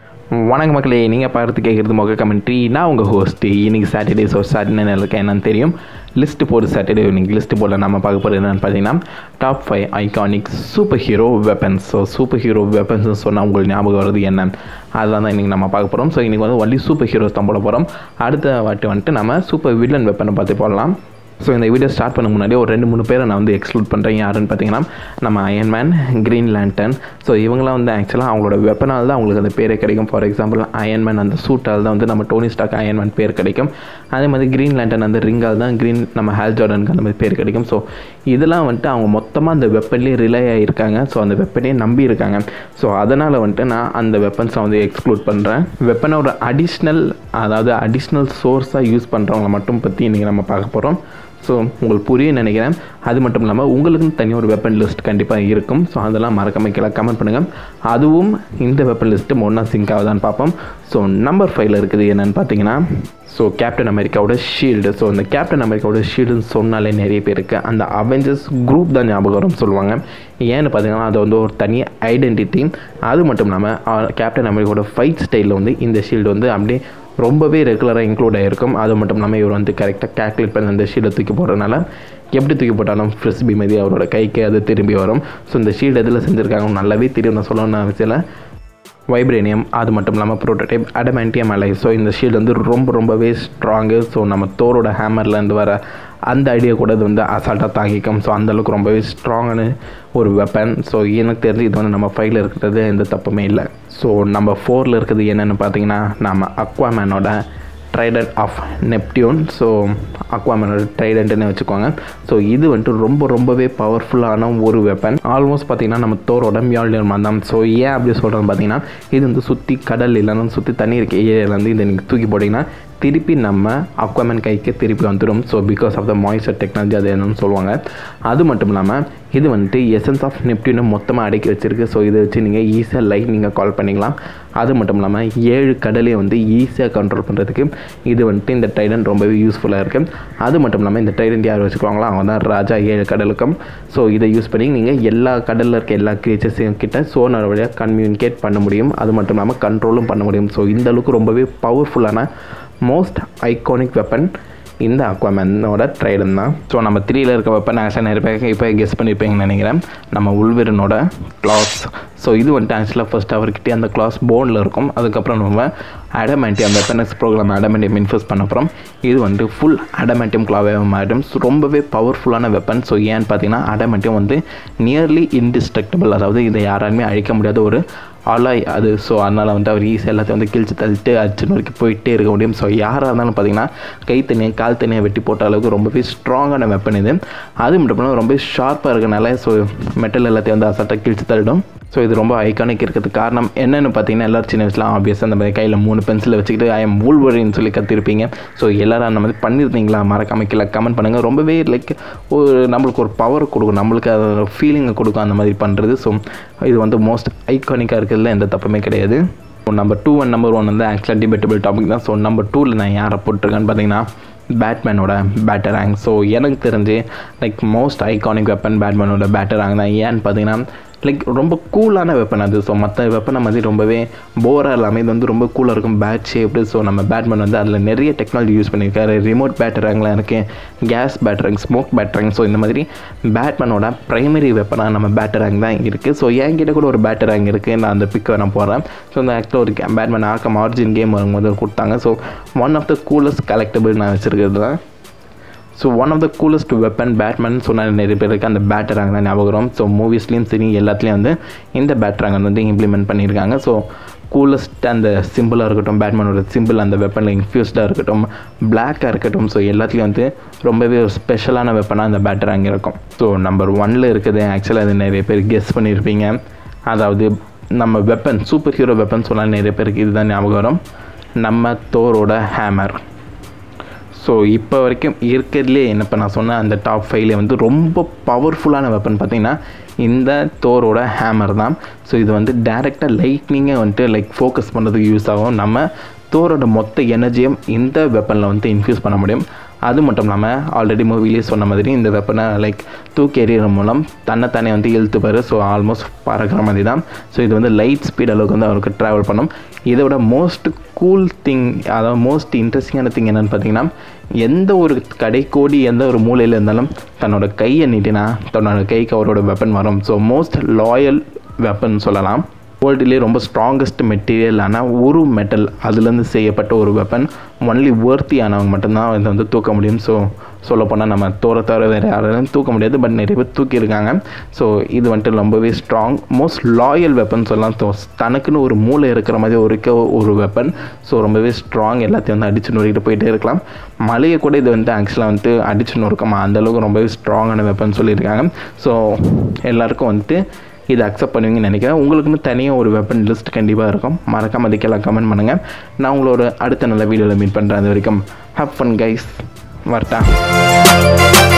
வணக்க மக்களே நீங்கள் பார்த்து கேட்குறது மொக்க கமெண்ட்ரி நான் உங்கள் ஹோஸ்ட்டு இன்னைக்கு சாட்டர்டே ஸோ சாட்டர்டே இருக்கேன் என்னன்னு தெரியும் லிஸ்ட்டு போட்டு சாட்டர்டே இன்னைக்கு லிஸ்ட்டு போட நம்ம பார்க்க போகிறது என்னென்னு பார்த்தீங்கன்னா top five iconic superhero weapons so superhero வெப்பன்ஸ்னு சொன்னால் உங்களுக்கு ஞாபகம் வருது என்ன அதெல்லாம் தான் இன்றைக்கி நம்ம பார்க்க போகிறோம் ஸோ இன்றைக்கி வந்து ஒன்லி சூப்பர் ஹீரோஸ் தான் போட போகிறோம் அடுத்த வாட்டி வந்துட்டு நம்ம சூப்பர் வில்லன் வெப்பனை பார்த்து போடலாம் ஸோ இந்த வீடியோ ஸ்டார்ட் பண்ண முன்னாடி ஒரு ரெண்டு மூணு பேரை நான் வந்து எக்ஸ்க்ளூட் பண்ணுறேன் யாருன்னு பார்த்தீங்கன்னா நம்ம அயன்மேன் க்ரீன் லேண்டன் ஸோ இவங்களாம் வந்து ஆக்சுவலாக அவங்களோட வெப்பனால் தான் அவங்களுக்கு அந்த பேரே கிடைக்கும் ஃபார் எக்ஸாம்பிள் அயன்மேன் அந்த சூட்டால் தான் வந்து நம்ம டோனி ஸ்டாக் அயன்மேன் பேர் கிடைக்கும் அதே மாதிரி க்ரீன் லேண்டன் அந்த ரிங்கால் தான் க்ரீன் நம்ம ஹேல் ஜார்டனுக்கு அந்த மாதிரி பேர் கிடைக்கும் ஸோ இதெல்லாம் வந்துட்டு அவங்க மொத்தமாக அந்த வெப்பன்லேயே ரிலே ஆகியிருக்காங்க ஸோ அந்த வெப்பனையே நம்பி இருக்காங்க ஸோ அதனால் வந்துட்டு நான் அந்த வெப்பன்ஸை வந்து எக்ஸ்க்ளூட் பண்ணுறேன் வெப்பனோட அடிஷ்னல் அதாவது அடிஷ்னல் சோர்ஸாக யூஸ் பண்ணுறவங்கள மட்டும் பற்றி இன்றைக்கி நம்ம பார்க்க போகிறோம் ஸோ உங்களுக்கு புரியும் நினைக்கிறேன் அது மட்டும் இல்லாமல் உங்களுக்குன்னு தனியாக ஒரு வெப்பன் லிஸ்ட் கண்டிப்பாக இருக்கும் ஸோ அதெல்லாம் மறக்காம கீழே கமெண்ட் பண்ணுங்கள் அதுவும் இந்த வெப்பன் லிஸ்ட்டு ஒன்றா சிங்க் ஆகுதான்னு பார்ப்போம் ஸோ நம்பர் ஃபைவ்ல இருக்குது என்னென்னு பார்த்தீங்கன்னா ஸோ கேப்டன் அமெரிக்காவோட ஷீல்டு ஸோ இந்த கேப்டன் அமெரிக்காவோட ஷீல்டுன்னு சொன்னாலே நிறைய பேருக்கு அந்த அவெஞ்சர்ஸ் குரூப் தான் ஞாபகம் வரும்னு சொல்லுவாங்க ஏன்னு பார்த்தீங்கன்னா அது வந்து ஒரு தனி ஐடென்டிட்டி அது மட்டும் இல்லாமல் கேப்டன் அமெரிக்காவோட ஃபைட் ஸ்டைலில் வந்து இந்த ஷீல்டு வந்து அப்படியே ரொம்பவே ரெகுலராக இன்க்ளூட் ஆகிருக்கும் அது மட்டும் இல்லாமல் இவர் வந்து கரெக்டாக கேல்குலேட் பண்ணி அந்த ஷீல்டை தூக்கி போடுறதுனால எப்படி தூக்கி போட்டாலும் ஃப்ரிஸ்பி மாதிரி அவரோட கைக்கு அது திரும்பி வரும் ஸோ இந்த ஷீல்டு எதில் செஞ்சுருக்காங்க நல்லாவே தெரியும் நான் சொல்லணும்னு அவசியம் இல்லை வைப்ரேனியம் அது மட்டும் இல்லாமல் ப்ரோட்டோடைப் அடமெண்டியம் அலை ஸோ இந்த ஷீல்டு வந்து ரொம்ப ரொம்பவே ஸ்ட்ராங்கு ஸோ நம்ம தோரோட ஹேமர்லேருந்து வர அந்த ஐடியா கூட இது வந்து அசால்ட்டாக தாங்கிக்கும் ஸோ அந்தளவுக்கு ரொம்பவே ஸ்ட்ராங்கான ஒரு வெப்பன் ஸோ எனக்கு தெரிஞ்சு இது வந்து நம்ம ஃபைவ்ல இருக்கிறது எந்த தப்புமே இல்லை ஸோ நம்ம ஃபோரில் இருக்கிறது என்னென்னு பார்த்தீங்கன்னா நம்ம அக்வாமேனோட ட்ரைடன்ட் ஆஃப் நெப்டியூன் ஸோ அக்வாமேனோட ட்ரைடன்ட்னு வச்சுக்கோங்க ஸோ இது வந்துட்டு ரொம்ப ரொம்பவே பவர்ஃபுல்லான ஒரு வெப்பன் ஆல்மோஸ்ட் பார்த்தீங்கன்னா நம்ம தோரோட மியால்டியர் மாதிரி தான் ஸோ ஏன் அப்படி சொல்கிறேன்னு பார்த்தீங்கன்னா இது வந்து சுற்றி கடல் இல்லைன்னா சுற்றி தண்ணி இருக்க ஏரியாவிலேருந்து இதை நீங்கள் தூக்கி போட்டிங்கன்னா திருப்பி நம்ம அக்வாமேன் கைக்கு திருப்பி வந்துடும் so because of the moisture technology அது என்னன்னு சொல்லுவாங்க அது மட்டும் இல்லாமல் இது வந்துட்டு எசன்ஸ் ஆஃப் நெப்டியூனை மொத்தமாக அடக்கி வச்சிருக்கு ஸோ இதை வச்சு நீங்கள் ஈஸியாக லைட் நீங்கள் கால் பண்ணிக்கலாம் அது மட்டும் இல்லாமல் ஏழு கடலையும் வந்து ஈஸியாக கண்ட்ரோல் பண்ணுறதுக்கு இது வந்துட்டு இந்த டைடன் ரொம்பவே யூஸ்ஃபுல்லாக இருக்குது அது மட்டும் இல்லாமல் இந்த டைடன் யார் வச்சுக்குவாங்களோ அவங்க தான் ராஜா ஏழு கடலுக்கும் ஸோ இதை யூஸ் பண்ணி நீங்கள் எல்லா கடலில் இருக்க எல்லா கிரியேச்சர்ஸையும் கிட்ட சோனர் வழியாக கம்யூனிகேட் பண்ண முடியும் அது மட்டும் இல்லாமல் கண்ட்ரோலும் பண்ண முடியும் ஸோ இந்த அளவுக்கு ரொம்பவே பவர்ஃபுல்லான மோஸ்ட் ஐகானிக் வெப்பன் இந்த அக்வாமேனோட ட்ரைடன் தான் ஸோ நம்ம த்ரீயில் இருக்க வெப்பன் ஆக்சுவலாக நிறைய பேர் இப்போ கெஸ் பண்ணியிருப்பீங்கன்னு நினைக்கிறேன் நம்ம உள்வீரனோட கிளாஸ் ஸோ இது வந்துட்டு ஆக்சுவலாக ஃபஸ்ட் அவர்கிட்டே அந்த கிளாஸ் போனில் இருக்கும் அதுக்கப்புறம் நம்ம அடமெண்டியம் வெப்பனஸ் ப்ரோக்ராம் அடமெண்டியம் இன்ஃபோஸ் பண்ண அப்புறம் இது வந்துட்டு ஃபுல் அடமெண்டியம் கிளாவே மாறிடும் ஸோ ரொம்பவே பவர்ஃபுல்லான வெப்பன் ஸோ ஏன்னு பார்த்தீங்கன்னா அடமெண்டியம் வந்து நியர்லி இன்டிஸ்ட்ரக்டபிள் அதாவது இதை யாராலுமே அழிக்க முடியாத ஒரு அலாய் அது ஸோ அதனால் வந்து அவர் ஈஸியாக எல்லாத்தையும் வந்து கிழிச்சு தள்ளிட்டு அடிச்சு நோக்கி போயிட்டே இருக்க முடியும் ஸோ யாராக இருந்தாலும் பார்த்தீங்கன்னா கை தனியாக கால் தனியாக வெட்டி போட்ட அளவுக்கு ரொம்பவே ஸ்ட்ராங்கான வெப்பன் இது அது மட்டும் இல்லாமல் ரொம்ப ஷார்ப்பாக இருக்கனால ஸோ மெட்டல் எல்லாத்தையும் வந்து அசால்ட்டாக கிழிச்சு தள்ளிடும் ஸோ இது ரொம்ப ஐகானிக் இருக்கிறதுக்கு காரணம் என்னென்னு பார்த்தீங்கன்னா எல்லோரும் சின்ன வயசுலாம் ஆப்வியஸாக அந்த மாதிரி கையில் மூணு பென்சிலை வச்சுக்கிட்டு ஐ எம் வூல்வரின்னு சொல்லி கற்றுருப்பீங்க ஸோ எல்லோரும் அந்த மாதிரி பண்ணியிருந்தீங்களா மறக்காம கீழே கமெண்ட் பண்ணுங்கள் ரொம்பவே லைக் ஒரு நம்மளுக்கு ஒரு பவர் கொடுக்கும் நம்மளுக்கு அது ஃபீலிங்கை கொடுக்கும் அந்த மாதிரி பண்ணுறது ஸோ இது வந்து மோஸ்ட் ஐகானிக்காக இருக்கிறதுல எந்த தப்புமே கிடையாது number two and number one வந்து ஆக்சுவலாக டிபேட்டபிள் டாபிக் தான் ஸோ நம்பர் டூவில் நான் யாரை போட்டிருக்கேன்னு பார்த்தீங்கன்னா பேட்மேனோட பேட்டர் ரேங்க் ஸோ எனக்கு தெரிஞ்சு லைக் மோஸ்ட் ஐகானிக் வெப்பன் பேட்மேனோட பேட்டர் ரேங்க் தான் ஏன்னு பார்த்தீங்கன்னா லைக் ரொம்ப கூலான வெப்பன் அது ஸோ மற்ற வெப்பனை மாதிரி ரொம்பவே போராக இல்லாமல் இது வந்து ரொம்ப கூலாக இருக்கும் பேட் ஷேப்டு ஸோ நம்ம பேட்மேன் வந்து அதில் நிறைய டெக்னாலஜி யூஸ் பண்ணியிருக்காரு ரிமோட் பேட்டராங்கலாம் இருக்குது gas batarang smoke batarang so இந்த மாதிரி பேட்மேனோட ப்ரைமரி வெப்பனாக நம்ம பேட்டராங் தான் இருக்குது ஸோ என்கிட்ட கூட ஒரு பேட்டராங் இருக்குது நான் அந்த பிக்கை நான் போடுறேன் ஸோ இந்த ஆக்டில் ஒரு பேட்மேன் ஆக்கம் ஆர்ஜின் கேம் வரும்போது கொடுத்தாங்க so one of the coolest collectible நான் வச்சுருக்கிறது தான் so one of the coolest weapon Batman சொன்னால் நிறைய பேருக்கு அந்த பேட்டராங்க தான் ஞாபகம் வரும் ஸோ மூவிஸ்லேயும் சரி எல்லாத்துலேயும் வந்து இந்த பேட்டராங்க வந்து இம்ப்ளிமெண்ட் பண்ணியிருக்காங்க ஸோ கூலஸ்ட் அந்த சிம்பிளாக இருக்கட்டும் பேட்மேனோட சிம்பிள் அந்த வெப்பனில் இன்ஃபியூஸ்டாக இருக்கட்டும் பிளாக்காக இருக்கட்டும் ஸோ எல்லாத்துலேயும் வந்து ரொம்பவே ஒரு ஸ்பெஷலான வெப்பனாக அந்த பேட்டராங்க இருக்கும் ஸோ நம்பர் ஒனில் இருக்குது ஆக்சுவலாக அது நிறைய பேர் கெஸ் பண்ணியிருப்பீங்க அதாவது நம்ம வெப்பன் சூப்பர் ஹீரோ வெப்பன் சொன்னால் நிறைய பேருக்கு இதுதான் ஞாபகம் வரும் நம்ம தோரோட ஹேமர் ஸோ இப்போ வரைக்கும் இருக்கிறதுலே என்ன இப்போ நான் சொன்ன அந்த டாப் ஃபைவ்ல வந்து ரொம்ப பவர்ஃபுல்லான வெப்பன் பார்த்திங்கன்னா இந்த தோரோட ஹேமர் தான் ஸோ இது வந்து டேரெக்டாக லைட்னிங்கை வந்துட்டு லைக் ஃபோக்கஸ் பண்ணுறதுக்கு யூஸ் ஆகும் நம்ம தோரோட மொத்த எனர்ஜியும் இந்த வெப்பனில் வந்து இன்ஃப்யூஸ் பண்ண முடியும் அது மட்டும் இல்லாமல் ஆல்ரெடி மூவிலேயே சொன்ன மாதிரி இந்த வெப்பனை லைக் தூக்கி எறிகிற மூலம் தன்னைத்தானே வந்து இழுத்துப்பார் ஸோ ஆல்மோஸ்ட் பறக்கிற மாதிரி தான் ஸோ இது வந்து லைட் ஸ்பீட் அளவுக்கு வந்து அவருக்கு ட்ராவல் பண்ணும் இதை விட மோஸ்ட் கூல் திங் அதாவது மோஸ்ட் இன்ட்ரெஸ்டிங்கான திங் என்னென்னு பார்த்தீங்கன்னா எந்த ஒரு கடைக்கோடி எந்த ஒரு மூலையில் இருந்தாலும் தன்னோட கையை நீட்டினா தன்னோட கைக்கு அவரோட வெப்பன் வரும் ஸோ மோஸ்ட் லாயல் வெப்பன் சொல்லலாம் வேர்ல்டுலேயே ரொம்ப ஸ்ட்ராங்கஸ்ட் மெட்டீரியலான ஒரு மெட்டல் அதுலேருந்து செய்யப்பட்ட ஒரு வெப்பன் ஒன்லி ஆனவங்க மட்டும்தான் இதை வந்து தூக்க முடியும் ஸோ சொல்லப்போனால் நம்ம தோற தவிர வேறு யாராலும் தூக்க முடியாது பட் நிறைய பேர் தூக்கியிருக்காங்க ஸோ இது வந்துட்டு ரொம்பவே ஸ்ட்ராங் மோஸ்ட் லாயல் வெப்பன் சொல்லலாம் ஸோ தனக்குன்னு ஒரு மூளை இருக்கிற மாதிரி ஒரு ஒரு வெப்பன் ஸோ ரொம்பவே ஸ்ட்ராங் எல்லாத்தையும் வந்து அடிச்சு நொறுக்கிட்டு போயிட்டே இருக்கலாம் மலையை கூட இது வந்து ஆக்சுவலாக வந்து அடிச்சு நொறுக்கமா அந்தளவுக்கு ரொம்பவே ஸ்ட்ராங்கான வெப்பன் சொல்லியிருக்காங்க ஸோ எல்லாருக்கும் வந்துட்டு இதை அக்செப்ட் பண்ணுவீங்கன்னு நினைக்கிறேன் உங்களுக்குன்னு தனியாக ஒரு வெப்பன் லிஸ்ட் கண்டிப்பாக இருக்கும் மறக்காம அதுக்கெல்லாம் கமெண்ட் பண்ணுங்கள் நான் உங்களோட அடுத்த நல்ல வீடியோவில் மீட் பண்ணுறேன் அது வரைக்கும் ஹேப் ஃபன் கைஸ் வரட்டா